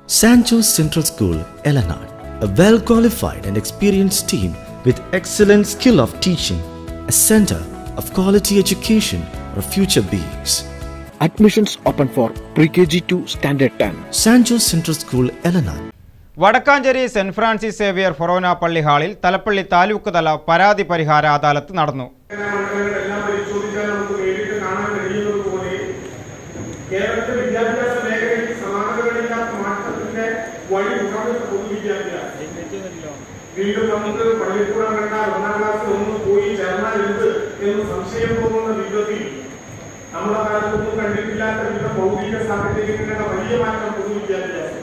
St. Joe's Central School, Eleanor, a well qualified and experienced team with excellent skill of teaching, a center of quality education for future beings. Admissions open for pre-KG to standard 10. St. Joe's Central School, Eleanor. Vadakkanchery Saint Francis Xavier forane പള്ളി ഹാളിൽ തലപ്പള്ളി താലൂക്ക് തല പരാതി പരിഹാര അദാലത്ത് നടന്നു മണ്ഡലങ്ങളെല്ലാം പരിശോധിച്ചാൽ നമുക്ക് നേരിട്ട് കാണാൻ കഴിയുന്നത് പോലെ കേരളത്തിലെ വിദ്യാഭ്യാസ മേഖലയിൽ സമാനതകളില്ലാത്ത മാറ്റത്തിന്റെ വഴി തുറന്നിട്ട് പൊതുവിദ്യാഭ്യാസം വീണ്ടും നമുക്ക് പള്ളിക്കൂടം കണ്ടാൽ ഒന്നാം ക്ലാസ് ഒന്ന് പോയി ചേർന്നാൽ എന്ത് എന്ന് സംശയം തോന്നുന്ന വിധത്തിൽ നമ്മുടെ കാലത്തൊന്നും കണ്ടിട്ടില്ലാത്ത വിധ ഭൗതിക സാഹചര്യങ്ങളുടെ വലിയ മാറ്റം പൊതുവിദ്യാഭ്യാസം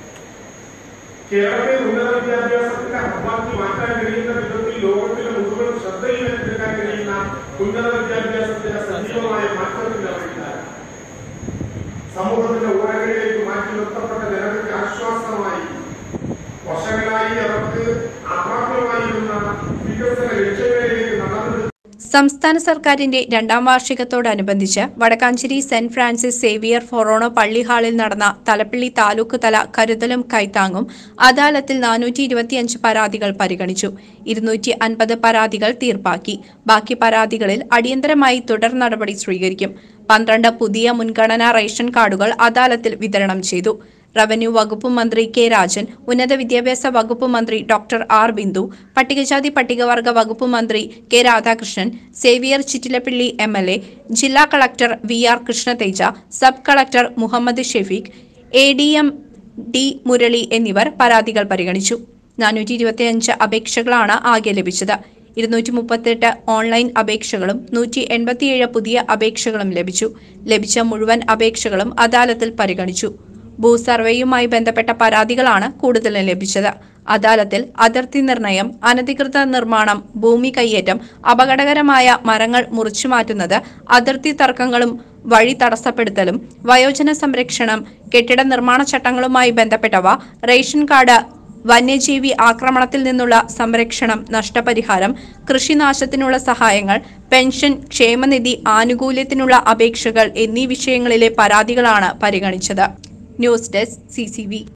കേരളത്തെ ഉന്നത വിദ്യാഭ്യാസത്തിന്റെ ഹബ്ബാക്കി മാറ്റാൻ കഴിയുന്ന വിധത്തിൽ ലോകത്തിലെ മുഴുവൻ ശ്രദ്ധയിലെടുക്കാൻ കഴിയുന്ന ഉന്നത വിദ്യാഭ്യാസത്തിന്റെ സജീവമായ മാറ്റത്തിന്റെ വഴിയാണ് സമൂഹത്തിന്റെ ഊഴകളിലേക്ക് മാറ്റി നിർത്തപ്പെട്ട ജനങ്ങൾക്ക് ആശ്വാസമായി വർഷങ്ങളായി അവർക്ക് അപ്രാപ്യമായിരുന്ന വികസന ലക്ഷ്യങ്ങളിലേക്ക് നടന്നു സംസ്ഥാന സർക്കാരിന്റെ രണ്ടാം വാർഷികത്തോടനുബന്ധിച്ച് Vadakkanchery Saint Francis Xavier forane പള്ളി ഹാളിൽ നടന്ന തലപ്പള്ളി താലൂക്ക് തല കരുതലും കൈത്താങ്ങും അദാലത്തിൽ നാനൂറ്റി ഇരുപത്തിയഞ്ച് പരാതികൾ പരിഗണിച്ചു ഇരുന്നൂറ്റി അൻപത് പരാതികൾ തീർപ്പാക്കി ബാക്കി പരാതികളിൽ അടിയന്തരമായി തുടർ നടപടി സ്വീകരിക്കും പന്ത്രണ്ട് പുതിയ മുൻഗണനാ റേഷൻ കാർഡുകൾ അദാലത്തിൽ വിതരണം ചെയ്തു റവന്യൂ വകുപ്പ് മന്ത്രി കെ രാജൻ ഉന്നത വിദ്യാഭ്യാസ വകുപ്പ് മന്ത്രി ഡോക്ടർ ആർ ബിന്ദു പട്ടികജാതി പട്ടികവർഗ വകുപ്പ് മന്ത്രി K Radhakrishnan Xavier Chittilappilly M L A ജില്ലാ collector V R Krishnateja sub collector Muhammad Shefeeq A D M D Murali എന്നിവർ പരാതികൾ പരിഗണിച്ചു നാനൂറ്റി ഇരുപത്തിയഞ്ച് അപേക്ഷകളാണ് ആകെ ലഭിച്ചത് ഇരുന്നൂറ്റി മുപ്പത്തെട്ട് ഓൺലൈൻ അപേക്ഷകളും നൂറ്റി എൺപത്തിയേഴ് പുതിയ അപേക്ഷകളും ലഭിച്ചു ലഭിച്ച മുഴുവൻ അപേക്ഷകളും അദാലത്തിൽ പരിഗണിച്ചു ഭൂസർവേയുമായി ബന്ധപ്പെട്ട പരാതികളാണ് കൂടുതലും ലഭിച്ചത് അദാലത്തിൽ അതിർത്തി നിർണയം അനധികൃത നിർമ്മാണം ഭൂമി കയ്യേറ്റം അപകടകരമായ മരങ്ങൾ മുറിച്ചു മാറ്റുന്നത് അതിർത്തി തർക്കങ്ങളും വഴി തടസ്സപ്പെടുത്തലും വയോജന സംരക്ഷണം കെട്ടിട നിർമ്മാണ ചട്ടങ്ങളുമായി ബന്ധപ്പെട്ടവ റേഷൻ കാർഡ് വന്യജീവി ആക്രമണത്തിൽ നിന്നുള്ള സംരക്ഷണം നഷ്ടപരിഹാരം കൃഷിനാശത്തിനുള്ള സഹായങ്ങൾ പെൻഷൻ ക്ഷേമനിധി ആനുകൂല്യത്തിനുള്ള അപേക്ഷകൾ എന്നീ വിഷയങ്ങളിലെ പരാതികളാണ് പരിഗണിച്ചത് ന്യൂസ് ഡെസ്ക് സി